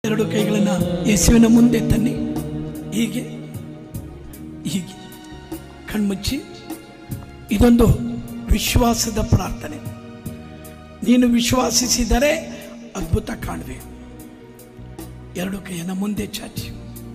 ಎರಡು ಕೈಗಳನ್ನ ಯೇಸುವಿನ ಮುಂದೆ ತನ್ನಿ ಹೀಗೆ ಹೀಗೆ ಕಣ್ಮುಚ್ಚಿ ಇದೊಂದು ವಿಶ್ವಾಸದ ಪ್ರಾರ್ಥನೆ ನೀನು ವಿಶ್ವಾಸಿಸಿದರೆ ಅದ್ಭುತ ಕಾಣುವೆ ಎರಡು ಕೈಯನ್ನ ಮುಂದೆ ಚಾಚಿ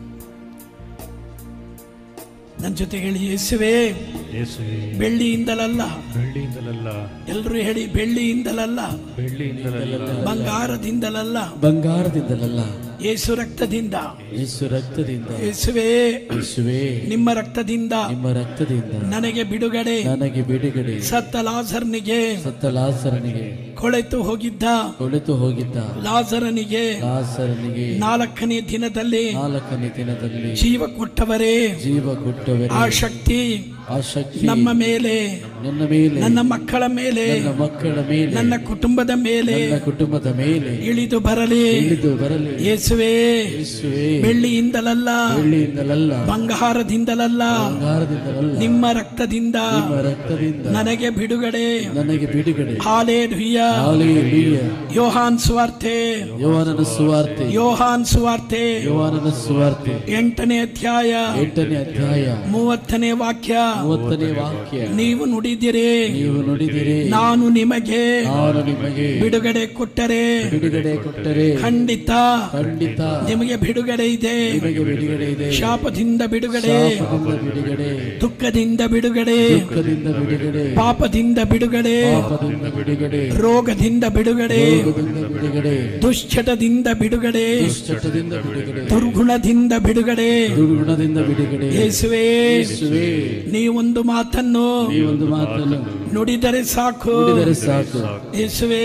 ನನ್ನ ಜೊತೆ ಹೇಳಿ ಯೇಸುವೆ ಯೇಸುವೆ ಬೆಳ್ಳಿಯಿಂದಲಲ್ಲ ಬೆಳ್ಳಿಯಿಂದಲಲ್ಲ ಎಲ್ಲರೂ ಹೇಳಿ ಬೆಳ್ಳಿಯಿಂದಲಲ್ಲ ಬೆಳ್ಳಿಯಿಂದಲಲ್ಲ ಬಂಗಾರದಿಂದಲಲ್ಲ ಬಂಗಾರದಿಂದಲಲ್ಲ ಯೇಸು ರಕ್ತದಿಂದ ಯೇಸು ರಕ್ತದಿಂದ ಯೇಸುವೆ ಯೇಸುವೆ ನಿಮ್ಮ ರಕ್ತದಿಂದ ನಿಮ್ಮ ರಕ್ತದಿಂದ ನನಗೆ ಬಿಡುಗಡೆ ನನಗೆ ಬಿಡುಗಡೆ ಸತ್ತ ಲಾಜರ್ನಿಗೆ ಸತ್ತ ಲಾಸರನಿಗೆ ಕೊಳೆತು ಹೋಗಿದ್ದ ಕೊಳೆತು ಹೋಗಿದ್ದ ಲಾಜರನಿಗೆ ಲಾಸರನಿಗೆ ನಾಲ್ಕನೇ ದಿನದಲ್ಲಿ ನಾಲ್ಕನೇ ದಿನದಲ್ಲಿ ಜೀವ ಕೊಟ್ಟವರೇ ಜೀವ ಕೊಟ್ಟವರೇ ಆ ಶಕ್ತಿ ಆ ಶಕ್ತಿ ನಮ್ಮ ಮೇಲೆ ನನ್ನ ಮೇಲೆ ನನ್ನ ಮಕ್ಕಳ ಮೇಲೆ ನನ್ನ ಮಕ್ಕಳ ಮೇಲೆ ನನ್ನ ಕುಟುಂಬದ ಮೇಲೆ ನನ್ನ ಕುಟುಂಬದ ಮೇಲೆ ಇಳಿದು ಬರಲಿ ಇಳಿದು ಬರಲಿ ಯೇಸುವೆ ಯೇಸುವೆ ಬೆಳ್ಳಿಯಿಂದಲಲ್ಲ ಬೆಳ್ಳಿಯಿಂದಲಲ್ಲ ಬಂಗಾರದಿಂದಲಲ್ಲ ಬಂಗಾರದಿಂದಲಲ್ಲ ನಿಮ್ಮ ರಕ್ತದಿಂದ ನಿಮ್ಮ ರಕ್ತದಿಂದ ನನಗೆ ಬಿಡುಗಡೆ ನನಗೆ ಬಿಡುಗಡೆ ಹಾಲೇ ಧುಯ್ಯ ಹಾಲೆಲೂಯ ಯೋಹಾನ್ ಸುವಾರ್ತೆ ಯೋಹಾನನ ಸುವಾರ್ತೆ ಯೋಹಾನ್ ಸುವಾರ್ತೆ ಯೋಹಾನನ ಸುವಾರ್ತೆ ಎಂಟನೇ ಅಧ್ಯಾಯ ಎಂಟನೇ ಅಧ್ಯಾಯ ಮೂವತ್ತನೇ ವಾಕ್ಯ ಮೂವತ್ತನೇ ವಾಕ್ಯ ನೀವು ನುಡಿದಿರಿ ನೀವು ನುಡಿದಿರಿ ನಾನು ನಿಮಗೆ ನಾನು ನಿಮಗೆ ಬಿಡುಗಡೆ ಕೊಟ್ಟರೆ ಬಿಡುಗಡೆ ಕೊಟ್ಟರೆ ಖಂಡಿತ ಖಂಡಿತ ನಿಮಗೆ ಬಿಡುಗಡೆ ಇದೆ ನಿಮಗೆ ಬಿಡುಗಡೆ ಇದೆ ಶಾಪದಿಂದ ಬಿಡುಗಡೆ ಶಾಪದಿಂದ ಬಿಡುಗಡೆ ದುಃಖದಿಂದ ಬಿಡುಗಡೆ ದುಃಖದಿಂದ ಬಿಡುಗಡೆ ಪಾಪದಿಂದ ಬಿಡುಗಡೆ ಪಾಪದಿಂದ ಬಿಡುಗಡೆ ರೋಗದಿಂದ ಬಿಡುಗಡೆ ರೋಗದಿಂದ ಬಿಡುಗಡೆ ದುಶ್ಚಟದಿಂದ ಬಿಡುಗಡೆ ದುಶ್ಚಟದಿಂದ ಬಿಡುಗಡೆ ದುರ್ಗುಣದಿಂದ ಬಿಡುಗಡೆ ದುರ್ಗುಣದಿಂದ ಬಿಡುಗಡೆ ಯೇಸುವೇ ಯೇಸುವೇ ನೀವೊಂದು ಮಾತನ್ನು ಈ ಒಂದು ಮಾತನ್ನು ನುಡಿದರೆ ಸಾಕು ನುಡಿದರೆ ಸಾಕು ಯೇಸುವೇ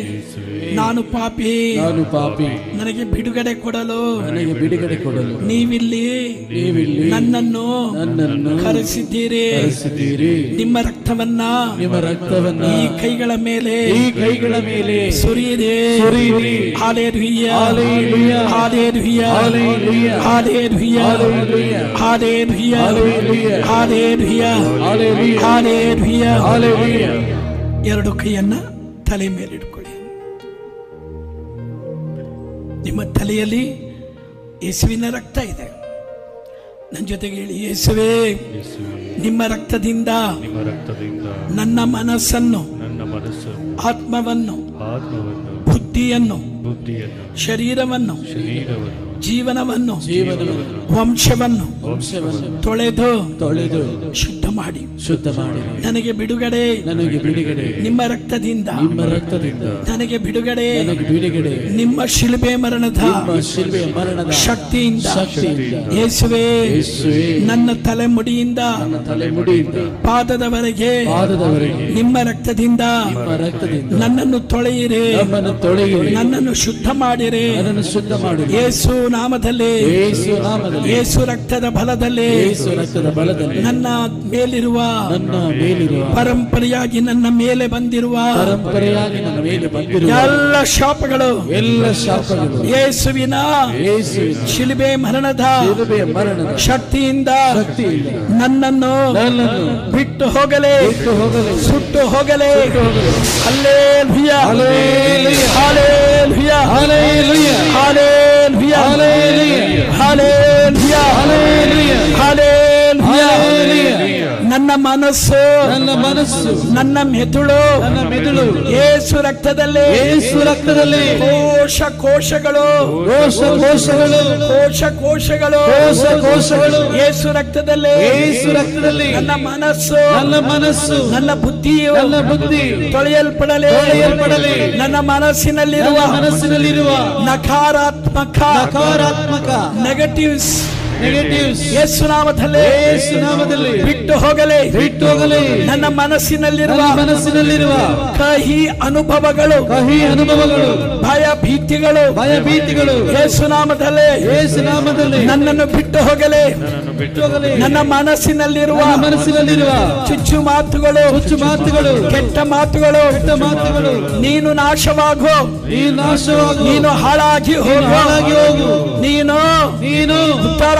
ನಾನು ಪಾಪಿ ನಾನು ಪಾಪಿ ನನಗೆ ಬಿಡುಗಡೆ ಕೊಡಲು ನನಗೆ ಬಿಡುಗಡೆ ಕೊಡಲು ನೀವಿಲ್ಲಿ ನೀವಿಲ್ಲಿ ನನ್ನನ್ನು ನನ್ನನ್ನು ಕರೆಸಿದ್ದೀರಿ ಕರೆಸಿದ್ದೀರಿ ನಿಮ್ಮ ರಕ್ತವನ್ನ ನಿಮ್ಮ ರಕ್ತವನ್ನ ಈ ಕೈಗಳ ಮೇಲೆ ಈ ಕೈಗಳ ಮೇಲೆ ಸುರಿಯಿರಿ ಸುರಿಯಿರಿ. Hallelujah hallelujah. Hallelujah hallelujah. Hallelujah hallelujah. Hallelujah hallelujah. Hallelujah hallelujah. Hallelujah hallelujah. ಎರಡು ಕೈಯನ್ನ ತಲೆ ಮೇಲಿಡ್ಕೊಳ್ಳಿ ನಿಮ್ಮ ತಲೆಯಲ್ಲಿ ಯೇಸುವಿನ ರಕ್ತ ಇದೆ ನನ್ನ ಜೊತೆಗೆ ಹೇಳಿ ಯೇಸುವೇ ಯೇಸುವೆ ನಿಮ್ಮ ರಕ್ತದಿಂದ ನಿಮ್ಮ ರಕ್ತದಿಂದ ನನ್ನ ಮನಸ್ಸನ್ನು ನನ್ನ ಮನಸ್ಸು ಆತ್ಮವನ್ನು ಆತ್ಮವನ್ನು ಬುದ್ಧಿಯನ್ನು ಬುದ್ಧಿಯನ್ನು ಶರೀರವನ್ನು ಶರೀರವನ್ನು ಜೀವನವನ್ನು ಜೀವನವನ್ನು ವಂಶವನ್ನು ವಂಶವನ್ನು ತೊಳೆದು ತೊಳೆದು ಶುದ್ಧ ಮಾಡಿ ಶುದ್ಧ ಮಾಡಿರಿ ನನಗೆ ಬಿಡುಗಡೆ ನನಗೆ ಬಿಡುಗಡೆ ನಿಮ್ಮ ರಕ್ತದಿಂದ ನಿಮ್ಮ ರಕ್ತದಿಂದ ನನಗೆ ಬಿಡುಗಡೆ ನನಗೆ ಬಿಡುಗಡೆ ನಿಮ್ಮ ಶಿಲ್ಬೆ ಮರಣದ ನಿಮ್ಮ ಶಿಲ್ಬೆಯ ಮರಣದ ಶಕ್ತಿಯಿಂದ ಶಕ್ತಿಯಿಂದ ಯೇಸುವೆ ಯೇಸುವೇ ನನ್ನ ತಲೆಮುಡಿಯಿಂದ ನನ್ನ ತಲೆಮುಡಿಯಿಂದ ಪಾದದವರೆಗೆ ಪಾದದವರೆಗೆ ನಿಮ್ಮ ರಕ್ತದಿಂದ ನಿಮ್ಮ ರಕ್ತದಿಂದ ನನ್ನನ್ನು ತೊಳೆಯಿರಿ ನಮ್ಮನ್ನು ತೊಳೆಯಿರಿ ನನ್ನನ್ನು ಶುದ್ಧ ಮಾಡಿರಿ ನನ್ನನ್ನು ಶುದ್ಧ ಮಾಡಿರಿ ಯೇಸು ನಾಮದಲ್ಲಿ ಯೇಸು ನಾಮದಲ್ಲಿ ಯೇಸು ರಕ್ತದ ಬಲದಲ್ಲಿ ಯೇಸು ರಕ್ತದ ಬಲದಲ್ಲಿ ನನ್ನ ಮೇಲಿರುವ ನನ್ನ ಮೇಲಿರುವ ಪರಂಪರೆಯಾಗಿ ನನ್ನ ಮೇಲೆ ಬಂದಿರುವ ಪರಂಪರೆಯಾಗಿ ನನ್ನ ಮೇಲೆ ಬಂದಿರುವ ಎಲ್ಲ ಶಾಪಗಳು ಎಲ್ಲ ಶಾಪಗಳು ಯೇಸುವಿನ ಯೇಸುವಿನ ಶಿಲ್ಬೆ ಮರಣದ ಶಿಲುಬೆಯ ಮರಣದ ಶಕ್ತಿಯಿಂದ ಶಕ್ತಿಯಿಂದ ನನ್ನನ್ನು ನನ್ನನ್ನು ಬಿಟ್ಟು ಹೋಗಲೇ ಬಿಟ್ಟು ಹೋಗಲು ಸುಟ್ಟು ಹೋಗಲೇ ಹೋಗಲು hallelujah hallelujah. Hallelujah hallelujah. Hallelujah hallelujah. Hallelujah hallelujah. Hallelujah hallelujah. ನನ್ನ ಮನಸ್ಸು ನನ್ನ ಮನಸ್ಸು ನನ್ನ ಮೆದುಳು ನನ್ನ ಮೆದುಳು ಯೇಸು ರಕ್ತದಲ್ಲಿ ಯೇಸು ರಕ್ತದಲ್ಲಿ ಕೋಶ ಕೋಶಗಳು ಕೋಶ ಕೋಶಗಳು ಕೋಶ ಕೋಶಗಳು ಕೋಶ ಕೋಶಗಳು ಯೇಸು ರಕ್ತದಲ್ಲಿ ಯೇಸು ರಕ್ತದಲ್ಲಿ ನನ್ನ ಮನಸ್ಸು ನನ್ನ ಮನಸ್ಸು ನನ್ನ ಬುದ್ಧಿಯು ನನ್ನ ಬುದ್ಧಿ ತೊಳೆಯಲ್ಪಡಲಿ ತೊಳೆಯಲ್ಪಡಲಿ. ನನ್ನ ಮನಸ್ಸಿನಲ್ಲಿರುವ ನನ್ನ ಮನಸ್ಸಿನಲ್ಲಿರುವ ನಕಾರಾತ್ಮಕ ನಕಾರಾತ್ಮಕ ನೆಗೆಟಿವ್ಸ್ ನೆಗೆಟಿವ್ಸ್ ಯೇಸು ನಾಮದಲ್ಲಿ ಯೇಸು ನಾಮದಲ್ಲಿ ಬಿಟ್ಟು ಹೋಗಲಿ ಬಿಟ್ಟು ಹೋಗಲಿ ನನ್ನ ಮನಸ್ಸಿನಲ್ಲಿರುವ ನನ್ನ ಮನಸ್ಸಿನಲ್ಲಿರುವ ಕಹಿ ಅನುಭವಗಳು ಕಹಿ ಅನುಭವಗಳು ಭಯ ಭೀತಿಗಳು ಭಯ ಭೀತಿಗಳು ಯೇಸು ನಾಮದಲ್ಲಿ ಯೇಸು ನಾಮದಲ್ಲಿ ನನ್ನನ್ನು ಬಿಟ್ಟು ಹೋಗಲಿ ನನ್ನನ್ನು ಬಿಟ್ಟು ಹೋಗಲಿ ನನ್ನ ಮನಸ್ಸಿನಲ್ಲಿರುವ ನನ್ನ ಮನಸ್ಸಿನಲ್ಲಿರುವ ಚುಚ್ಚು ಮಾತುಗಳು ಹುಚ್ಚು ಮಾತುಗಳು ಕೆಟ್ಟ ಮಾತುಗಳು ಕೆಟ್ಟ ಮಾತುಗಳು ನೀನು ನಾಶವಾಗು ನೀನು ನಾಶವಾಗು ನೀನು ಹಾಳಾಗಿ ನೀನು ಹೋಗು ಹಾಳಾಗಿ ಹೋಗು ನೀನು ನೀನು ಉತ್ತಾರ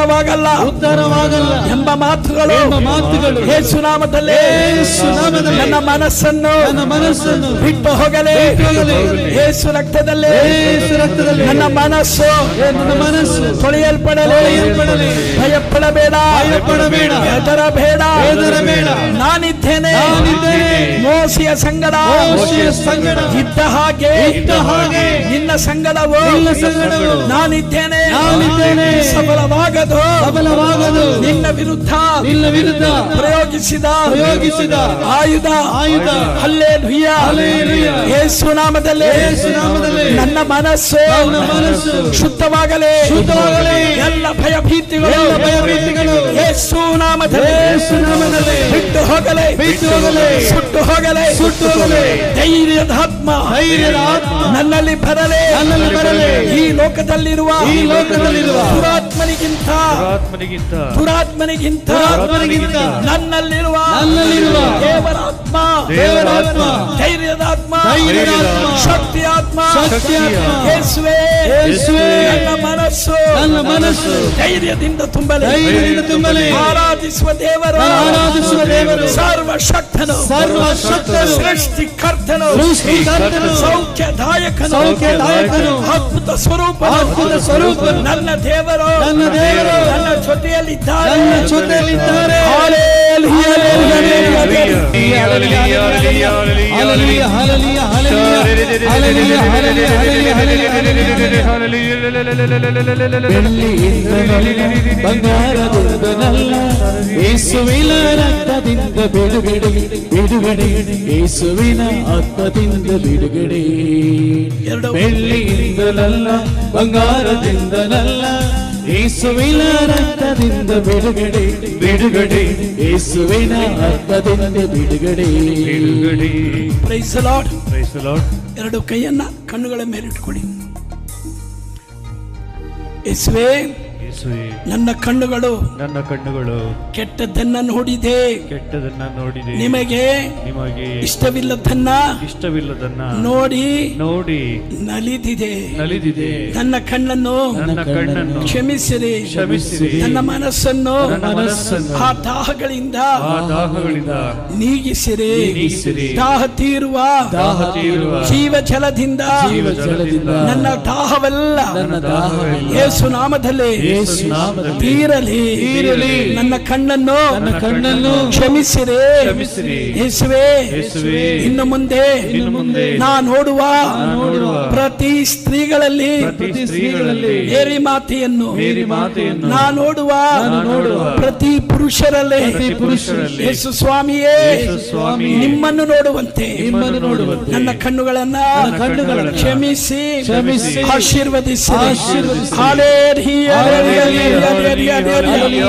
ಉದ್ಧಾರವಾಗಲ್ಲ ಉದ್ಧಾರವಾಗಲ್ಲ ಎಂಬ ಮಾತುಗಳು ಎಂಬ ಮಾತುಗಳು ಯೇಸು ನಾಮದಲ್ಲಿ ಯೇಸು ನಾಮದಲ್ಲಿ ನನ್ನ ಮನಸ್ಸನ್ನು ನನ್ನ ಮನಸ್ಸನ್ನು ಬಿಟ್ಟು ಹೋಗಲಿ ಬಿಟ್ಟು ಹೋಗಲಿ. ಯೇಸು ರಕ್ತದಲ್ಲಿ ಯೇಸು ರಕ್ತದಲ್ಲಿ ನನ್ನ ಮನಸ್ಸು ನನ್ನ ಮನಸ್ಸು ತೊಳೆಯಲ್ಪಡಲಿ ತೊಳೆಯಲ್ಪಡಲಿ. ಭಯಪಡಬೇಡ ಭಯಪಡಬೇಡ. ಹೆದರಬೇಡ ಹೆದರಬೇಡ. ನಾನಿದ್ದೇನೆ ನಾನಿದ್ದೇನೆ. ಮೋಸಿಯ ಸಂಗಡ ಮೋಶೆಯ ಸಂಗಡ ಇದ್ದ ಹಾಗೆ ಇದ್ದ ಹಾಗೆ ನಿನ್ನ ಸಂಗಡವು ನಿನ್ನ ಸಂಗಡವು ನಾನಿದ್ದೇನೆ ನಾನಿದ್ದೇನೆ. ಸಫಲವಾಗದು ಸಫಲವಾಗದು. ನಿನ್ನ ವಿರುದ್ಧ ನಿನ್ನ ವಿರುದ್ಧ ಪ್ರಯೋಗಿಸಿದ ಪ್ರಯೋಗಿಸಿದ ಆಯುಧ ಆಯುಧ. Hallelujah hallelujah. ಯೇಸು ನಾಮದಲ್ಲಿ ಯೇಸು ನಾಮದಲ್ಲಿ ನನ್ನ ಮನಸ್ಸು ನನ್ನ ಮನಸ್ಸು ಶುದ್ಧವಾಗಲಿ ಶುದ್ಧವಾಗಲಿ. ಎಲ್ಲ ಭಯಭೀತಿಗಳು ಎಲ್ಲ ಭಯಭೀತಿಗಳು ಯೇಸು ನಾಮದಲ್ಲಿ ಯೇಸು ನಾಮದಲ್ಲಿ ಬಿಟ್ಟು ಹೋಗಲಿ ಬಿಟ್ಟು ಹೋಗಲಿ. ಸುಟ್ಟು ಹೋಗಲಿ ಸುಟ್ಟು ಹೋಗಲಿ. ಧೈರ್ಯದ ಆತ್ಮ ಧೈರ್ಯದ ಆತ್ಮ ನನ್ನಲ್ಲಿ ಬರಲಿ ನನ್ನಲ್ಲಿ ಬರಲಿ. ಈ ಲೋಕದಲ್ಲಿರುವ ಈ ಲೋಕದಲ್ಲಿರುವ ದುರಾತ್ಮನಿಗಿಂತ ಆತ್ಮನಿಗಿಂತ ದುರಾತ್ಮನಿಗಿಂತ ದುರಾತ್ಮನಿಗಿಂತ ನನ್ನಲ್ಲಿರುವ ನನ್ನಲ್ಲಿರುವ ದೇವರ ಆತ್ಮ ದೇವರ ಆತ್ಮ ಧೈರ್ಯದ ಆತ್ಮ ಧೈರ್ಯದ ಆತ್ಮ ಶಕ್ತಿ ಆತ್ಮ ಶಕ್ತಿ ಆತ್ಮ ಯೇಸುವೇ ಯೇಸುವೇ ನನ್ನ ಮನಸ್ಸು ನನ್ನ ಮನಸ್ಸು ಧೈರ್ಯದಿಂದ ತುಂಬಲಿ ಧೈರ್ಯದಿಂದ ತುಂಬಲಿ. ಆರಾಧಿಸುವ ದೇವರು ಆರಾಧಿಸುವ ದೇವರು ಸರ್ವಶಕ್ತನು ಸರ್ವಶಕ್ತನು ಸೃಷ್ಟಿಕರ್ತನು ಸೃಷ್ಟಿಕರ್ತನು ಸೌಖ್ಯದಾಯಕನು ಸೌಖ್ಯದಾಯಕನು ಅದ್ಭುತ ಸ್ವರೂಪ ಅದ್ಭುತ ಸ್ವರೂಪನು ನನ್ನ ದೇವರು ನನ್ನ ದೇವರು ನನ್ನ ಜೊತೆಯಲ್ಲಿದ್ದಾರೆ ನನ್ನ ಜೊತೆಯಲ್ಲಿದ್ದಾರೆ hallelujah, hallelujah, hallelujah. Hallelujah hallelujah hallelujah hallelujah hallelujah ಬೆಳ್ಳಿಯಿಂದಲಲ್ಲ ಬಂಗಾರದಿಂದಲಲ್ಲ ಯೇಸುವಿನ ರಕ್ತದಿಂದ ಬಿಡುಗಡೆ ಬಿಡುಗಡೆ ಯೇಸುವಿನ ಆತ್ಮದಿಂದ ಬಿಡುಗಡೆ ಎರಡು ಬೆಳ್ಳಿಯಿಂದಲಲ್ಲ ಬಂಗಾರದಿಂದಲಲ್ಲ ಯೇಸುವಿನ ರಕ್ತದಿಂದ ಬಿಡುಗಡೆ ಬಿಡುಗಡೆ ಯೇಸುವಿನ ಆತ್ಮದಿಂದ ಬಿಡುಗಡೆ ಬಿಡುಗಡೆ Praise the Lord. Praise the Lord. ಎರಡು ಕೈಯನ್ನ ಕಣ್ಣುಗಳ ಮೇಲೆ ಇಟ್ಕೊಳ್ಳಿ ಯೇಸುವೇ ಯೇಸುವೇ ನನ್ನ ಕಣ್ಣುಗಳು ನನ್ನ ಕಣ್ಣುಗಳು ಕೆಟ್ಟದ್ದನ್ನ ನೋಡಿದೆ ಕೆಟ್ಟದನ್ನ ನೋಡಿದೆ ನಿಮಗೆ ನಿಮಗೆ ಇಷ್ಟವಿಲ್ಲದನ್ನ ಇಷ್ಟವಿಲ್ಲದನ್ನ ನೋಡಿ ನೋಡಿ ನಲಿದಿದೆ ನಲಿದಿದೆ ನನ್ನ ಕಣ್ಣನ್ನು ನನ್ನ ಕಣ್ಣನ್ನು ಕ್ಷಮಿಸಿರಿ ಕ್ಷಮಿಸಿರಿ. ನನ್ನ ಮನಸ್ಸನ್ನು ನನ್ನ ಮನಸ್ಸನ್ನು ಆ ದಾಹಗಳಿಂದ ಆ ದಾಹಗಳಿಂದ ನೀಗಿಸಿರಿ ನೀಗಿಸಿರಿ. ದಾಹ ತೀರುವ ದಾಹ ತೀರುವ ಜೀವ ಜಲದಿಂದ ಜೀವಜಲದಿಂದ ನನ್ನ ದಾಹವೆಲ್ಲ ನನ್ನ ದಾಹವೆಲ್ಲ ಯೇಸು ನಾಮದಲ್ಲಿ ಯೇಸು ನಾಮದಲ್ಲಿ ತೀರಲಿ ತೀರಲಿ. ನನ್ನ ಕಣ್ಣನ್ನು ನನ್ನ ಕಣ್ಣನ್ನು ಕ್ಷಮಿಸಿರಿ ಕ್ಷಮಿಸಿರಿ. ಯೇಸುವೇ ಯೇಸುವೇ ಇನ್ನು ಮುಂದೆ ಇನ್ನು ಮುಂದೆ ನಾ ನೋಡುವ ನೋಡುವ ಪ್ರತಿ ಸ್ತ್ರೀಗಳಲ್ಲಿ ಪ್ರತಿ ಸ್ತ್ರೀಗಳಲ್ಲಿ ಮೇರಿ ಮಾತೆಯನ್ನು ಮೇರಿ ಮಾತೆಯನ್ನು ನಾ ನೋಡುವ ನಾನು ನೋಡುವ ಪ್ರತಿ ಪುರುಷರಲ್ಲಿ ಪ್ರತಿ ಪುರುಷರಲ್ಲಿ ಯೇಸು ಸ್ವಾಮಿಯೇ ಯೇಸು ಸ್ವಾಮಿ ನಿಮ್ಮನ್ನು ನೋಡುವಂತೆ ನಿಮ್ಮನ್ನು ನೋಡುವಂತೆ ನನ್ನ ಕಣ್ಣುಗಳನ್ನ ನನ್ನ ಕಣ್ಣುಗಳನ್ನು ಕ್ಷಮಿಸಿ ಕ್ಷಮಿಸಿ ಆಶೀರ್ವದಿಸಿ ಆಶೀರ್ವದಿಸಿ. ಹಾಲೇಲೂಯಾ, ಹಾಲೇಲೂಯಾ, ಹಾಲೇಲೂಯಾ, ಹಾಲೇಲೂಯಾ.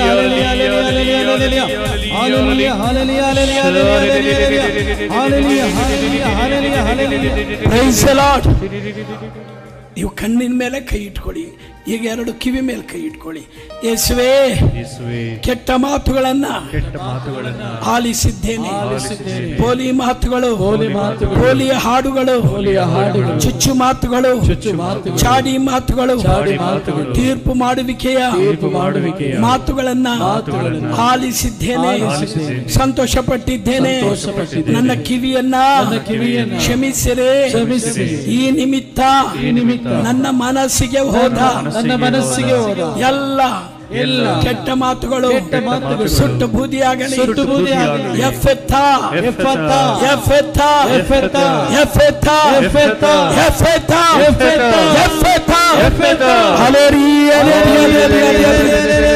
Praise the Lord. ನೀವು ಕಣ್ಣಿನ ಮೇಲೆ ಕೈ ಇಟ್ಕೊಳ್ಳಿ ಈಗ ಎರಡು ಕಿವಿ ಮೇಲೆ ಕೈ ಇಟ್ಕೊಳ್ಳಿ ಯೇಸುವೇ ಯೇಸುವೇ ಕೆಟ್ಟ ಮಾತುಗಳನ್ನ ಕೆಟ್ಟ ಮಾತುಗಳನ್ನ ಆಲಿಸಿದ್ದೇನೆ ಆಲಿಸಿದ್ದೇನೆ. ಪೋಲಿ ಮಾತುಗಳು ಪೋಲಿ ಮಾತುಗಳು, ಪೋಲಿಯ ಹಾಡುಗಳು ಪೋಲಿಯ ಹಾಡುಗಳು, ಚುಚ್ಚು ಮಾತುಗಳು ಚುಚ್ಚು ಮಾತುಗಳು, ಚಾಡಿ ಮಾತುಗಳು ಚಾಡಿ ಮಾತುಗಳು, ತೀರ್ಪು ಮಾಡುವಿಕೆಯ ತೀರ್ಪು ಮಾಡುವಿಕೆಯ ಮಾತುಗಳನ್ನ ಮಾತುಗಳನ್ನ ಆಲಿಸಿದ್ದೇನೆ ಆಲಿಸಿದ್ದೇನೆ. ಸಂತೋಷಪಟ್ಟಿದ್ದೇನೆ ಸಂತೋಷಪಟ್ಟಿದ್ದೇನೆ. ನನ್ನ ಕಿವಿಯನ್ನ ನನ್ನ ಕಿವಿಯನ್ನ ಕ್ಷಮಿಸಿರಿ ಕ್ಷಮಿಸಿರಿ. ಈ ನಿಮಿತ್ತ ಈ ನಿಮಿತ್ತ ನನ್ನ ಮನಸ್ಸಿಗೆ ಹೋದ ನನ್ನ ಮನಸ್ಸಿಗೆ ಹೋದ ಎಲ್ಲ ಎಲ್ಲ ಕೆಟ್ಟ ಮಾತುಗಳು ಕೆಟ್ಟ ಮಾತುಗಳು ಸುಟ್ಟು ಬೂದಿಯಾಗಲಿ ಸುಟ್ಟು ಬೂದಿಯಾಗಲಿ. ಎಫೆತ್ತ ಎಫೆತ್ತ, ಎಫೆತ್ತ ಎಫೆತ್ತ, ಎಫೆತ್ತ ಎಫೆತ್ತ, ಎಫೆತ್ತ ಎಫೆತ್ತ, ಎಫೆತ್ತ ಎಫೆತ್ತ. ಹಲೇರಿ ಹಲೇರಿ ಹಲೇರಿ ಹಲೇರಿ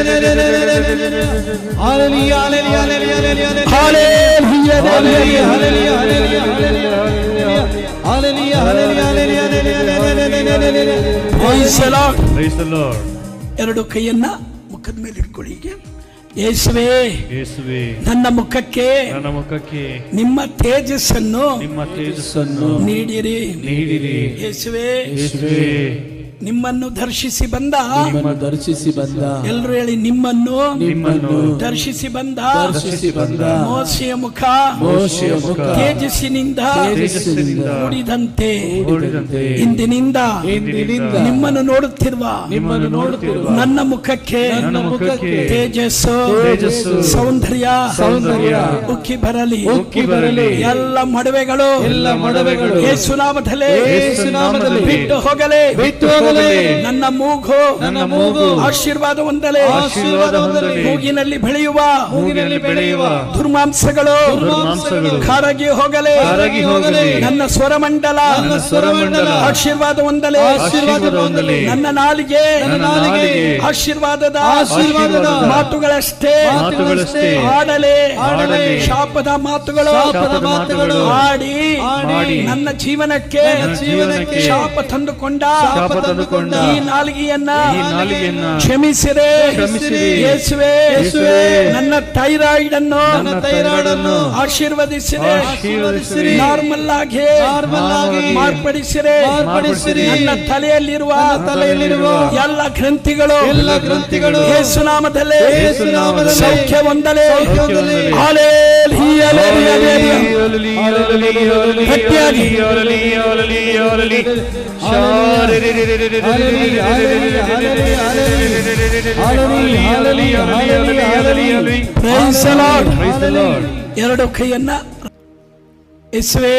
hallelujah, hallelujah, hallelujah, hallelujah, hallelujah, hallelujah, hallelujah. Hallelujah, hallelujah, hallelujah, hallelujah, hallelujah, hallelujah, hallelujah, hallelujah. Praise the Lord. Praise the Lord. ಎರಡು ಕೈಯನ್ನ ಮುಖದ ಮೇಲೆ ಇಟ್ಕೊಳ್ಳಿ ಈಗ ಯೇಸುವೇ ಯೇಸುವೇ ನನ್ನ ಮುಖಕ್ಕೆ ನನ್ನ ಮುಖಕ್ಕೆ ನಿಮ್ಮ ತೇಜಸ್ಸನ್ನು ನಿಮ್ಮ ತೇಜಸ್ಸನ್ನು ನೀಡಿರಿ ನೀಡಿರಿ ಯೇಸುವೇ ಯೇಸುವೇ ನಿಮ್ಮನ್ನು ದರ್ಶಿಸಿ ಬಂದ ನಿಮ್ಮನ್ನು ದರ್ಶಿಸಿ ಬಂದ ಎಲ್ರು ಹೇಳಿ ನಿಮ್ಮನ್ನು ನಿಮ್ಮನ್ನು ದರ್ಶಿಸಿ ಬಂದ ದರ್ಶಿಸಿ ಬಂದ ಮೋಸೆಯ ಮುಖ ಮೋಶೆಯ ಮುಖ ತೇಜಸ್ಸಿನಿಂದ ತೇಜಸ್ಸಿನಿಂದ ಕೂಡಿದಂತೆ ಕೂಡಿದಂತೆ ಇಂದಿನಿಂದ ಇಂದಿನಿಂದ ನಿಮ್ಮನ್ನು ನೋಡುತ್ತಿರುವ ನಿಮ್ಮನ್ನು ನೋಡುತ್ತಿರುವ ನನ್ನ ಮುಖಕ್ಕೆ ನನ್ನ ಮುಖಕ್ಕೆ ತೇಜಸ್ಸು ತೇಜಸ್ಸು, ಸೌಂದರ್ಯ ಸೌಂದರ್ಯ ಉಕ್ಕಿ ಬರಲಿ ಉಕ್ಕಿ ಬರಲಿ ಎಲ್ಲ ಮಡವೆಗಳು ಎಲ್ಲ ಮಡವೆಗಳು ಯೇಸುನಾಮದಲ್ಲಿ ಯೇಸುನಾಮದಲ್ಲಿ ಬಿಟ್ಟು ಹೋಗಲಿ ಬಿಟ್ಟು ಹೋಗಲಿ ನನ್ನ ಮೂಗು ನನ್ನ ಮೂಗು ಆಶೀರ್ವಾದ ಹೊಂದಲೇ ಆಶೀರ್ವಾದ ಹೊಂದಲಿ ಮೂಗಿನಲ್ಲಿ ಬೆಳೆಯುವ ಮೂಗಿನಲ್ಲಿ ಬೆಳೆಯುವ ದುರ್ಮಾಂಸಗಳು ದುರ್ಮಾಂಸಗಳು ಕರಗಿ ಹೋಗಲೇ ಕರಗಿ ಹೋಗಲಿ ನನ್ನ ಸ್ವರಮಂಡಲ ನನ್ನ ಸ್ವರಮಂಡಲ ಆಶೀರ್ವಾದ ಹೊಂದಲೇ ಆಶೀರ್ವಾದ ಹೊಂದಲಿ ನನ್ನ ನಾಲಿಗೆ ನನ್ನ ನಾಲಿಗೆ ಆಶೀರ್ವಾದದ ಆಶೀರ್ವಾದದ ಮಾತುಗಳಷ್ಟೇ ಮಾತುಗಳಷ್ಟೇ ಆಡಲೇ ಆಡಲಿ. ಶಾಪದ ಮಾತುಗಳು ಶಾಪದ ಮಾತುಗಳು ಆಡಿ ಮಾಡಿ ನನ್ನ ಜೀವನಕ್ಕೆ ನನ್ನ ಜೀವನಕ್ಕೆ ಶಾಪ ತಂದುಕೊಂಡ ಶಾಪ ತಂದುಕೊಂಡ ಈ ನಾಲಿಗೆಯನ್ನ ಈ ನಾಲಿಗೆಯನ್ನ ಕ್ಷಮಿಸಿರೆ ಕ್ಷಮಿಸಿರಿ. ಯೇಸುವೆ ಯೇಸುವೇ, ನನ್ನ ಥೈರಾಯ್ಡ್ ಅನ್ನು ನನ್ನ ಥೈರಾಯ್ಡ್ ಅನ್ನು ಆಶೀರ್ವದಿಸಿರೆ ಆಶೀರ್ವದಿಸಿರಿ. ನಾರ್ಮಲ್ ಆಗಿ ನಾರ್ಮಲ್ ಆಗಿ ಮಾರ್ಪಡಿಸಿರೆ ಮಾರ್ಪಡಿಸಿರಿ. ನನ್ನ ತಲೆಯಲ್ಲಿರುವ ನನ್ನ ತಲೆಯಲ್ಲಿರುವ ಎಲ್ಲ ಗ್ರಂಥಿಗಳು ಎಲ್ಲ ಗ್ರಂಥಿಗಳು ಯೇಸುನಾಮದಲ್ಲಿ ಯೇಸುನಾಮದಲ್ಲಿ ಸೌಖ್ಯ ಹೊಂದಲೇ ಸೌಖ್ಯ ಹೊಂದಲಿ. ಹಾಲೇಲೂಯಾ, ಹಾಲೇಲೂಯಾ, ಹಾಲೇಲೂಯಾ. ಗಟ್ಟಿಯಾಗಿ. Praise the Lord. ಎರಡು ಕೈಯನ್ನ ಯೇಸುವೆ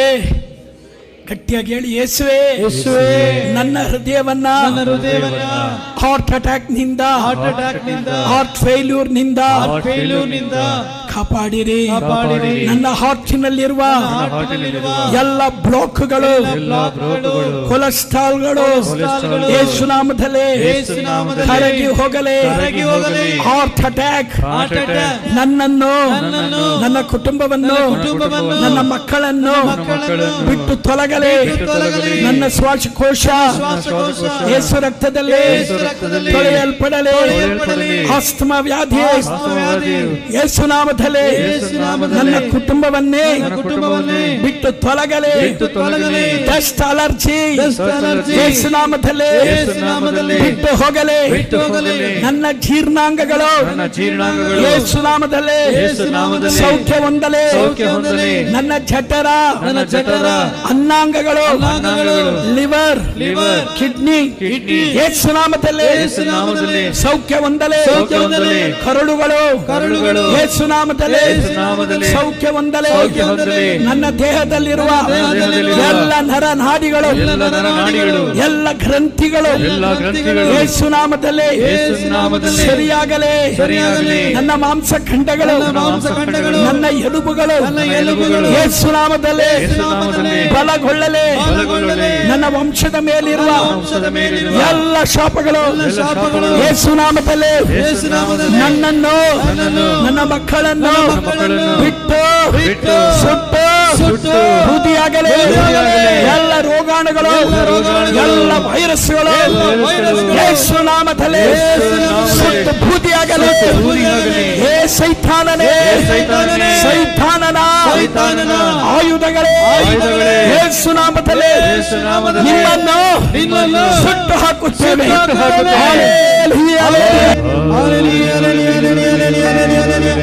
ಗಟ್ಟಿಯಾಗಿ ಹೇಳಿ ಯೇಸುವೆ ಯೇಸುವೇ, ನನ್ನ ಹೃದಯವನ್ನ ನನ್ನ ಹೃದಯವನ್ನ ಹಾರ್ಟ್ ಅಟ್ಯಾಕ್ ನಿಂದ ಹಾರ್ಟ್ ಅಟ್ಯಾಕ್ ನಿಂದ ಹಾರ್ಟ್ ಫೇಲ್ಯೂರ್ ನಿಂದ ಹಾರ್ಟ್ ಫೇಲ್ಯೂರ್ ನಿಂದ ಕಾಪಾಡಿರಿ ಕಾಪಾಡಿರಿ. ನನ್ನ ಹಾರ್ಟಿನಲ್ಲಿರುವ ಹಾರ್ಟಿನಲ್ಲಿರುವ ಎಲ್ಲ ಬ್ಲಾಕ್ಗಳು ಬ್ಲಾಕ್ಗಳು ಕೊಲೆಸ್ಟ್ರಾಲ್ಗಳು ಕೊಲೆಸ್ಟ್ರಾಲ್ಗಳು ಯೇಸುನಾಮದಲ್ಲಿ ಯೇಸುನಾಮದಲ್ಲಿ ಕರಗಿ ಹೋಗಲಿ ಕರಗಿ ಹೋಗಲಿ. ಹಾರ್ಟ್ ಅಟ್ಯಾಕ್ ಹಾರ್ಟ್ ಅಟ್ಯಾಕ್ ನನ್ನನ್ನು ನನ್ನನ್ನು, ನನ್ನ ಕುಟುಂಬವನ್ನು ನನ್ನ ಕುಟುಂಬವನ್ನು, ನನ್ನ ಮಕ್ಕಳನ್ನು ಮಕ್ಕಳನ್ನು ಬಿಟ್ಟು ತೊಲಗಲಿ ಬಿಟ್ಟು ತೊಲಗಲಿ. ನನ್ನ ಶ್ವಾಸಕೋಶ ಶ್ವಾಸಕೋಶ ಯೇಸು ರಕ್ತದಲ್ಲಿ ಯೇಸು ರಕ್ತದಲ್ಲಿ ತೊಳೆಯಲ್ಪಡಲಿ ತೊಳೆಯಲ್ಪಡಲಿ. ಆಸ್ತಮ ವ್ಯಾಧಿ ಆಸ್ತಮವ್ಯಾಧಿ ಯೇಸುನಾಮದಲ್ಲಿ ಯೇಸುನಾಮದಲ್ಲಿ ನನ್ನ ಕುಟುಂಬವನ್ನೇ ನನ್ನ ಕುಟುಂಬವನ್ನೇ ಬಿಟ್ಟು ತೊಲಗಲಿ ಬಿಟ್ಟು ತೊಲಗಲಿ. Dust allergy Dust allergy. ಯೇಸುನಾಮದಲ್ಲಿ ಯೇಸುನಾಮದಲ್ಲಿ ಬಿಟ್ಟು ಹೋಗಲಿ ಬಿಟ್ಟು ಹೋಗಲಿ. ನನ್ನ ಜೀರ್ಣಾಂಗಗಳು ನನ್ನ ಜೀರ್ಣಾಂಗಗಳು ಯೇಸುನಾಮದಲ್ಲಿ ಯೇಸುನಾಮದಲ್ಲಿ ಸೌಖ್ಯ ಹೊಂದಲಿ ಸೌಖ್ಯ ಹೊಂದಲಿ. ನನ್ನ ಜಠರ ನನ್ನ ಜಠರ ಅನ್ನಾಂಗಗಳು ಅನ್ನಾಂಗಗಳು ಲಿವರ್ ಲಿವರ್ ಕಿಡ್ನಿ ಕಿಡ್ನಿ ಯೇಸುನಾಮದಲ್ಲಿ ಯೇಸುನಾಮದಲ್ಲಿ ಸೌಖ್ಯ ಹೊಂದಲಿ ಸೌಖ್ಯ ಹೊಂದಲಿ. ಕರುಳುಗಳು ಕರುಳುಗಳು ಯೇಸುನಾಮದಲ್ಲಿ ಯೇಸುನಾಮದಲ್ಲಿ ಸೌಖ್ಯ ಹೊಂದಲಿ ಸೌಖ್ಯ ಹೊಂದಲಿ. ನನ್ನ ದೇಹದಲ್ಲಿರುವ ದೇಹದಲ್ಲಿರುವ ಎಲ್ಲ ನರನಾಡಿಗಳು ಎಲ್ಲ ನರನಾಡಿಗಳು ಎಲ್ಲ ಗ್ರಂಥಿಗಳು ಎಲ್ಲ ಗ್ರಂಥಿಗಳು ಯೇಸುನಾಮದಲ್ಲಿ ಯೇಸುನಾಮದಲ್ಲಿ ಸರಿಯಾಗಲಿ ಸರಿಯಾಗಲಿ. ನನ್ನ ಮಾಂಸಖಂಡಗಳು ನನ್ನ ಮಾಂಸಖಂಡಗಳು ನನ್ನ ಎಲುಬುಗಳು ನನ್ನ ಎಲುಬುಗಳು ಯೇಸುನಾಮದಲ್ಲಿ ಯೇಸುನಾಮದಲ್ಲಿ ಬಲಗೊಳ್ಳಲಿ ಬಲಗೊಳ್ಳಲಿ. ನನ್ನ ವಂಶದ ಮೇಲಿರುವ ವಂಶದ ಮೇಲಿರುವ ಎಲ್ಲ ಶಾಪಗಳು ಎಲ್ಲ ಶಾಪಗಳು ಯೇಸುನಾಮದಲ್ಲಿ ಯೇಸುನಾಮದಲ್ಲಿ ನನ್ನನ್ನು ನನ್ನನ್ನು ನನ್ನ ಮಕ್ಕಳನ್ನು ಮಕ್ಕಳನ್ನು ಬಿಟ್ಟು ಬಿಟ್ಟು ಸುಟ್ಟು ಸುಟ್ಟು ಬೂದಿಯಾಗಲಿ ಬೂದಿಯಾಗಲಿ. ಎಲ್ಲ ರೋಗಾಣುಗಳು ಎಲ್ಲ ರೋಗಾಣುಗಳು ಎಲ್ಲ ವೈರಸ್ಗಳು ಎಲ್ಲ ವೈರಸ್ಗಳು ಯೇಸುನಾಮದಲ್ಲಿ ಯೇಸುನಾಮದಲ್ಲಿ ಸುಟ್ಟು ಬೂದಿಯಾಗಲಿ ಬೂದಿಯಾಗಲಿ. ಏ ಸೈತಾನನೇ ಸೈತಾನನೇ. ಸೈತಾನನ ಸೈತಾನನ ಆಯುಧಗಳೇ ಆಯುಧಗಳೇ. ಯೇಸುನಾಮದಲ್ಲಿ ಯೇಸುನಾಮದಲ್ಲಿ ನಿಮ್ಮನ್ನು ನಿಮ್ಮನ್ನು ಸುಟ್ಟು ಹಾಕುತ್ತೇವೆ ಸುಟ್ಟು ಹಾಕುತ್ತೇವೆ. Hallelujah, hallelujah. Hallelujah, hallelujah, hallelujah, hallelujah,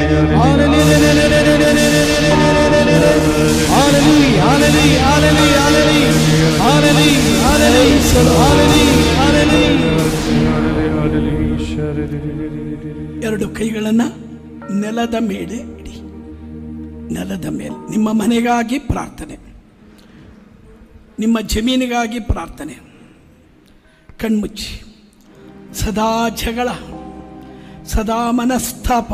hallelujah, hallelujah, hallelujah, hallelujah, hallelujah, hallelujah, hallelujah. ಎರಡು ಕೈಗಳನ್ನ ನೆಲದ ಮೇಲೆ ಇಡಿ ನೆಲದ ಮೇಲೆ ನಿಮ್ಮ ಮನೆಗಾಗಿ ಪ್ರಾರ್ಥನೆ ನಿಮ್ಮ ಜಮೀನಿಗಾಗಿ ಪ್ರಾರ್ಥನೆ ಕಣ್ಮುಚ್ಚಿ ಸದಾ ಜಗಳ ಸದಾ ಮನಸ್ತಾಪ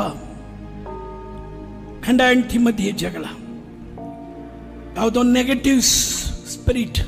ಗಂಡ ಹೆಂಡತಿ ಮಧ್ಯೆ ಜಗಳ ಯಾವುದೋ ನೆಗೆಟಿವ್ ಸ್ಪಿರಿಟ್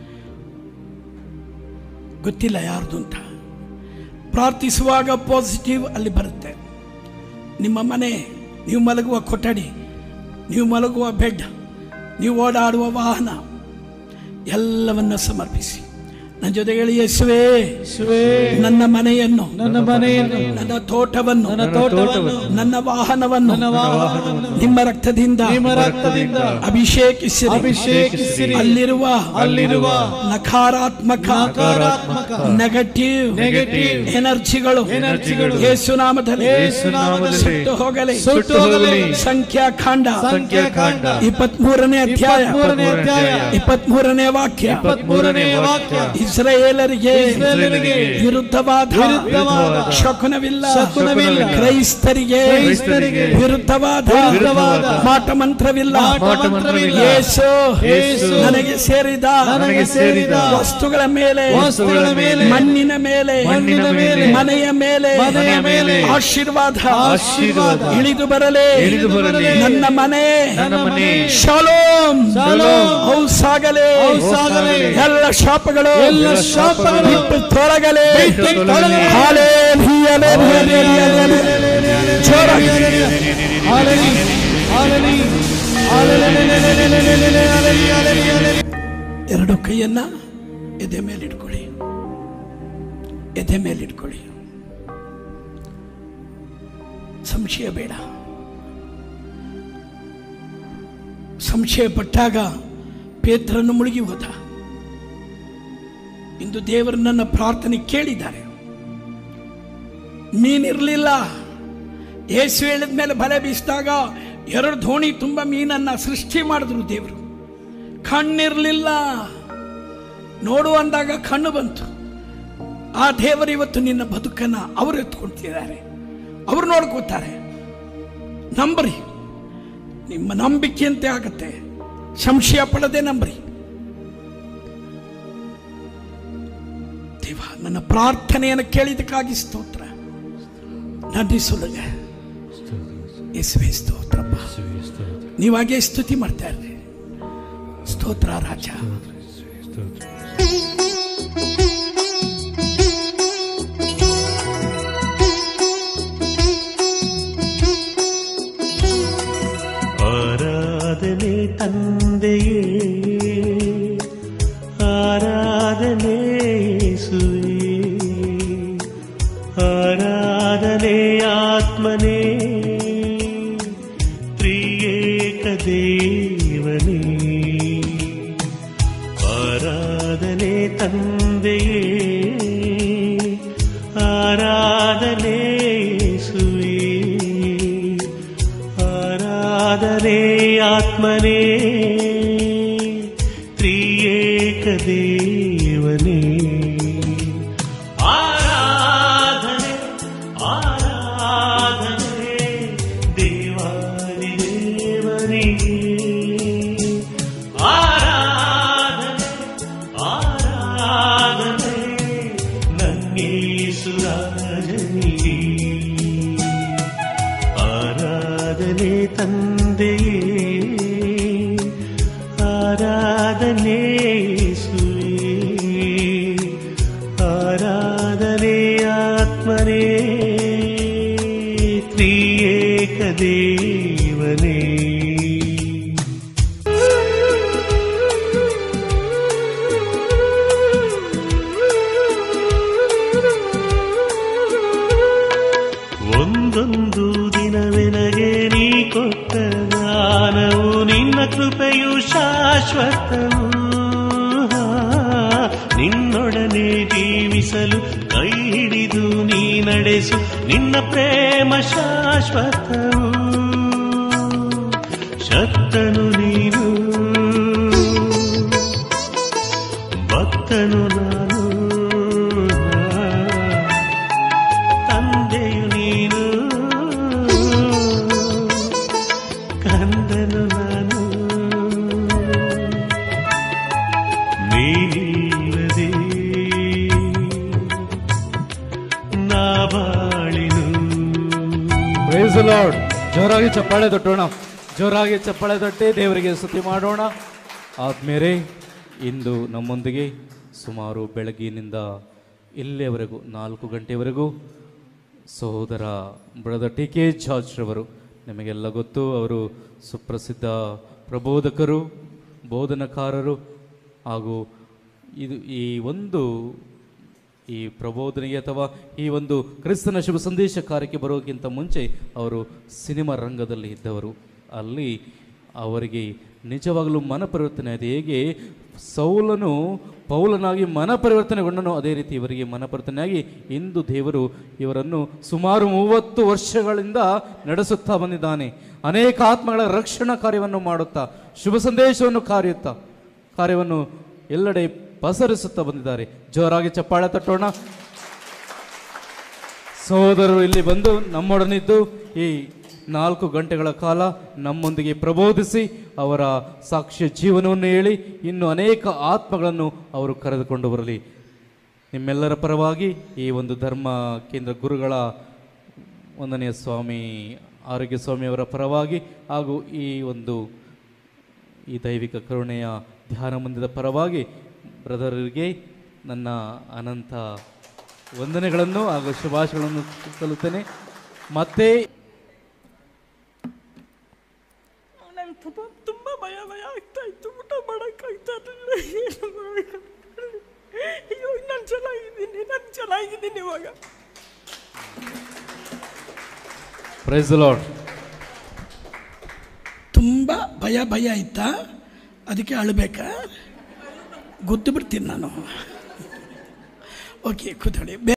ಗೊತ್ತಿಲ್ಲ ಯಾರ್ದು ಅಂತ ಪ್ರಾರ್ಥಿಸುವಾಗ ಪಾಸಿಟಿವ್ ಅಲ್ಲಿ ಬರುತ್ತೆ ನಿಮ್ಮ ಮನೆ ನೀವು ಮಲಗುವ ಕೊಠಡಿ ನೀವು ಮಲಗುವ ಬೆಡ್ ನೀವು ಓಡಾಡುವ ವಾಹನ ಎಲ್ಲವನ್ನ ಸಮರ್ಪಿಸಿ ನನ್ನ ಜೊತೆಗೆ ಹೇಳಿ ಯೇಸುವೇ ಯೇಸುವೇ ನನ್ನ ಮನೆಯನ್ನು ನನ್ನ ಮನೆಯನ್ನು ನನ್ನ ತೋಟವನ್ನು ನನ್ನ ತೋಟವನ್ನು ನನ್ನ ವಾಹನವನ್ನು ನನ್ನ ವಾಹನವನ್ನು ನಿಮ್ಮ ರಕ್ತದಿಂದ ನಿಮ್ಮ ರಕ್ತದಿಂದ ಅಭಿಷೇಕಿಸಿರಿ ಅಭಿಷೇಕಿಸಿರಿ ಅಲ್ಲಿರುವ ಅಲ್ಲಿರುವ ನಕಾರಾತ್ಮಕ ನಕಾರಾತ್ಮಕ ನೆಗೆಟಿವ್ ನೆಗೆಟಿವ್ ಎನರ್ಜಿಗಳು ಎನರ್ಜಿಗಳು ಯೇಸುನಾಮದಲ್ಲಿ ಯೇಸುನಾಮದಲ್ಲಿ ಸುಟ್ಟು ಹೋಗಲಿ ಸುಟ್ಟು ಹೋಗಲಿ ಸಂಖ್ಯಾಕಾಂಡ ಸಂಖ್ಯಾಕಾಂಡ ಇಪ್ಪತ್ಮೂರನೇ ಅಧ್ಯಾಯ ಇಪ್ಪತ್ಮೂರನೇ ಅಧ್ಯಾಯ ಇಪ್ಪತ್ಮೂರನೇ ವಾಕ್ಯ ಇಪ್ಪತ್ಮೂರನೇ ವಾಕ್ಯ ಇಸ್ರಾಯೇಲರಿಗೆ ಇಸ್ರಾಯೇಲರಿಗೆ ವಿರುದ್ಧವಾದ ವಿರುದ್ಧವಾದ ಶಕುನವಿಲ್ಲ ಶಕುನವಿಲ್ಲ. ಕ್ರೈಸ್ತರಿಗೆ ಕ್ರೈಸ್ತರಿಗೆ ವಿರುದ್ಧವಾದ ವಿರುದ್ಧವಾದ ಮಾಟ ಮಂತ್ರವಿಲ್ಲ ಮಾಟ ಮಂತ್ರವಿಲ್ಲ. ಯೇಸು ಯೇಸು ನನಗೆ ಸೇರಿದ ನನಗೆ ಸೇರಿದ ವಸ್ತುಗಳ ಮೇಲೆ ವಸ್ತುಗಳ ಮೇಲೆ ಮಣ್ಣಿನ ಮೇಲೆ ಮಣ್ಣಿನ ಮೇಲೆ ಮನೆಯ ಮೇಲೆ ಮನೆಯ ಮೇಲೆ ಆಶೀರ್ವಾದ ಆಶೀರ್ವಾದ ಇಳಿದು ಬರಲೇ ಇಳಿದು ಬರಲಿ. ನನ್ನ ಮನೆ ನನ್ನ ಮನೆ ಶಾಲೋಮ್ ಶಾಲೋಮ್. ಔಸಾಗಲೇ ಔಸಾಗಲೇ. ಎಲ್ಲ ಶಾಪಗಳು ಎಲ್ಲ ಶಾಪಗಳು ಬಿಟ್ಟು ತೊಲಗಲೇ ಬಿಟ್ಟು ತೊಲಗಲಿ. Hallelujah, hallelujah, hallelujah, hallelujah. ಜೋರಾಗಿ. ಹಾಲೆಲಿ ಹಾಲೆಲಿ ಎರಡು ಕೈಯನ್ನ ಎದೆ ಮೇಲೆ ಇಟ್ಕೊಳ್ಳಿ ಎದೆ ಮೇಲೆ ಇಟ್ಕೊಳ್ಳಿ ಸಂಶಯ ಬೇಡ ಸಂಶಯ ಪಟ್ಟಾಗ ಪೇತ್ರನ್ನು ಮುಳುಗಿ ಹೋದ ಇಂದು ದೇವರು ನನ್ನ ಪ್ರಾರ್ಥನೆ ಕೇಳಿದ್ದಾರೆ ಮೀನಿರಲಿಲ್ಲ ಏಸು ಹೇಳಿದ ಮೇಲೆ ಬಲೆ ಬೀಸಿದಾಗ ಎರಡು ದೋಣಿ ತುಂಬ ಮೀನನ್ನ ಸೃಷ್ಟಿ ಮಾಡಿದ್ರು ದೇವರು ಕಣ್ಣಿರಲಿಲ್ಲ ನೋಡು ಅಂದಾಗ ಕಣ್ಣು ಬಂತು ಆ ದೇವರು ಇವತ್ತು ನಿನ್ನ ಬದುಕನ್ನ ಅವರು ಎತ್ಕೊಳ್ತಿದ್ದಾರೆ ಅವರು ನೋಡ್ಕೋತಾರೆ ನಂಬ್ರಿ ನಿಮ್ಮ ನಂಬಿಕೆಯಂತೆ ಆಗತ್ತೆ ಸಂಶಯ ಪಡದೆ ನಂಬ್ರಿ ದೇವ ನನ್ನ ಪ್ರಾರ್ಥನೆಯನ್ನು ಕೇಳಿದಕ್ಕಾಗಿ ಸ್ತೋತ್ರ ನನ್ನಿ ಸೊಲಗ ಯೇಸುವೆ ಸ್ತೋತ್ರಪ್ಪ ನೀವಾಗೆ ಸ್ತುತಿ ಮಾಡ್ತಾ ಇರ್ರಿ ಸ್ತೋತ್ರ ರಾಜ ಆರಾಧನೆ ತಂದೆಯೇ ಆರಾಧನೆ ಯೇಸುವೇ ಆರಾಧನೆ ಆತ್ಮನೇ ತ್ರಿಯೇಕ ದೇವನೇ ಆರಾಧನೆ ತಂದೆಯೇ ಆರಾಧನೆ ಯೇಸುವೇ ಆರಾಧನೆ ಆತ್ಮನೇ ತ್ರಿಯೇಕ ದೇವನೇ ಆರಾಧನೆ ಆರಾಧನೆ ದೇವಾದಿ ದೇವನಿಗೆ ಆರಾಧನೆ ಆರಾಧನೆ ನನ್ನೇಸುರಾಜನಿಗೆ ಆರಾಧನೆ ತಂದೆಯೇ ಆರಾಧನೆ ಯೇಸುವೇ ಆರಾಧನೆ ಆತ್ಮನೇ ತ್ರಿಯೇಕ ದೇವನೇ ಒಂದೊಂದು ದಿನವೆನಗೆ ನೀ ಕೊಟ್ಟ ದಾನವು ನಿನ್ನ ಕೃಪೆಯು ಶಾಶ್ವತವು ನಿನ್ನೊಡನೆ ಜೀವಿಸಲು ಕೈ ಹಿಡಿದು ನೀ ನಡೆಸು ನಿನ್ನ ಪ್ರೇಮ ಶಾಶ್ವತವು ಶಕ್ತನು ನೀನು ಭಕ್ತನು ನಾನು ತಂದೆಯು ನೀನು ಕಂದನು ನಾನು ನೀನಿಲ್ಲದೆ ನಾ ಬಾಳಿನು ಪ್ರೈಸ್ ಲಾರ್ಡ್ ಜೋರಾಗಿ ಚಪ್ಪಾಳೆ ತಟ್ಟೋಣ ಜೋರಾಗಿ ಚಪ್ಪಾಳೆ ತಟ್ಟಿ ದೇವರಿಗೆ ಸ್ತುತಿ ಮಾಡೋಣ ಆದ್ಮೇಲೆ ಇಂದು ನಮ್ಮೊಂದಿಗೆ ಸುಮಾರು ಬೆಳಗ್ಗಿನಿಂದ ಇಲ್ಲಿಯವರೆಗೂ ನಾಲ್ಕು ಗಂಟೆವರೆಗೂ ಸಹೋದರ ಬ್ರದರ್ ಟಿ ಕೆ ಜಾರ್ಜ್ ರವರು ನಿಮಗೆಲ್ಲ ಗೊತ್ತು ಅವರು ಸುಪ್ರಸಿದ್ಧ ಪ್ರಬೋಧಕರು ಬೋಧನಕಾರರು ಹಾಗೂ ಇದು ಈ ಒಂದು ಈ ಪ್ರಬೋಧನೆಗೆ ಅಥವಾ ಈ ಒಂದು ಕ್ರಿಸ್ತನ ಶುಭ ಸಂದೇಶ ಕಾರ್ಯಕ್ಕೆ ಬರೋಕ್ಕಿಂತ ಮುಂಚೆ ಅವರು ಸಿನಿಮಾ ರಂಗದಲ್ಲಿ ಇದ್ದವರು ಅಲ್ಲಿ ಅವರಿಗೆ ನಿಜವಾಗಲೂ ಮನ ಪರಿವರ್ತನೆ ಆಯಿತು ಹೇಗೆ ಸೌಲನು ಪೌಲನಾಗಿ ಮನ ಪರಿವರ್ತನೆಗೊಂಡನು ಅದೇ ರೀತಿ ಇವರಿಗೆ ಮನ ಪರಿವರ್ತನೆಯಾಗಿ ಇಂದು ದೇವರು ಇವರನ್ನು ಸುಮಾರು ಮೂವತ್ತು ವರ್ಷಗಳಿಂದ ನಡೆಸುತ್ತಾ ಬಂದಿದ್ದಾನೆ ಅನೇಕ ಆತ್ಮಗಳ ರಕ್ಷಣಾ ಕಾರ್ಯವನ್ನು ಮಾಡುತ್ತಾ ಶುಭ ಸಂದೇಶವನ್ನು ಕಾರ್ಯುತ್ತಾ ಕಾರ್ಯವನ್ನು ಎಲ್ಲೆಡೆ ಪಸರಿಸುತ್ತಾ ಬಂದಿದ್ದಾರೆ ಜೋರಾಗಿ ಚಪ್ಪಾಳೆ ತಟ್ಟೋಣ ಸಹೋದರರು ಇಲ್ಲಿ ಬಂದು ನಮ್ಮೊಡನಿದ್ದು ಈ ನಾಲ್ಕು ಗಂಟೆಗಳ ಕಾಲ ನಮ್ಮೊಂದಿಗೆ ಪ್ರಬೋಧಿಸಿ ಅವರ ಸಾಕ್ಷ್ಯ ಜೀವನವನ್ನು ಹೇಳಿ ಇನ್ನು ಅನೇಕ ಆತ್ಮಗಳನ್ನು ಅವರು ಕರೆದುಕೊಂಡು ಬರಲಿ ನಿಮ್ಮೆಲ್ಲರ ಪರವಾಗಿ ಈ ಒಂದು ಧರ್ಮ ಕೇಂದ್ರ ಗುರುಗಳ ಒಂದನೆಯ ಸ್ವಾಮಿ ಆರೋಗ್ಯ ಸ್ವಾಮಿಯವರ ಪರವಾಗಿ ಹಾಗೂ ಈ ಒಂದು ಈ ದೈವಿಕ ಕರುಣೆಯ ಧ್ಯಾನ ಮಂದಿರದ ಪರವಾಗಿ ಬ್ರದರರಿಗೆ ನನ್ನ ಅನಂತ ವಂದನೆಗಳನ್ನು ಹಾಗೂ ಶುಭಾಶಯಗಳನ್ನು ಸಲ್ಲುತ್ತೇನೆ ಮತ್ತೆ ನಂಗೆ ತುಂಬ ತುಂಬ ಭಯ ಭಯ ಆಗ್ತಾ ಇತ್ತು ಊಟ ಮಾಡೋಕ್ಕಾಗ್ತಾ ಇರಲಿಲ್ಲ ಏನು ಮಾಡೋಕ್ಕಾಗ್ತಿರ್ಲಿಲ್ಲ. ಅಯ್ಯೋ ನಾನು ಚೆನ್ನಾಗಿದ್ದೀನಿ ನಾನು ಚೆನ್ನಾಗಿದ್ದೀನಿ ಇವಾಗ ಪ್ರೈಸ್ ಲಾರ್ಡ್ ತುಂಬ ಭಯ ಭಯ ಆಯ್ತಾ ಅದಕ್ಕೆ ಅಳಬೇಕಾ ಗುದ್ದು ಬಿಡ್ತೀನಿ ನಾನು ಓಕೆ ಕೂತ್ಕೊಳ್ಳಿ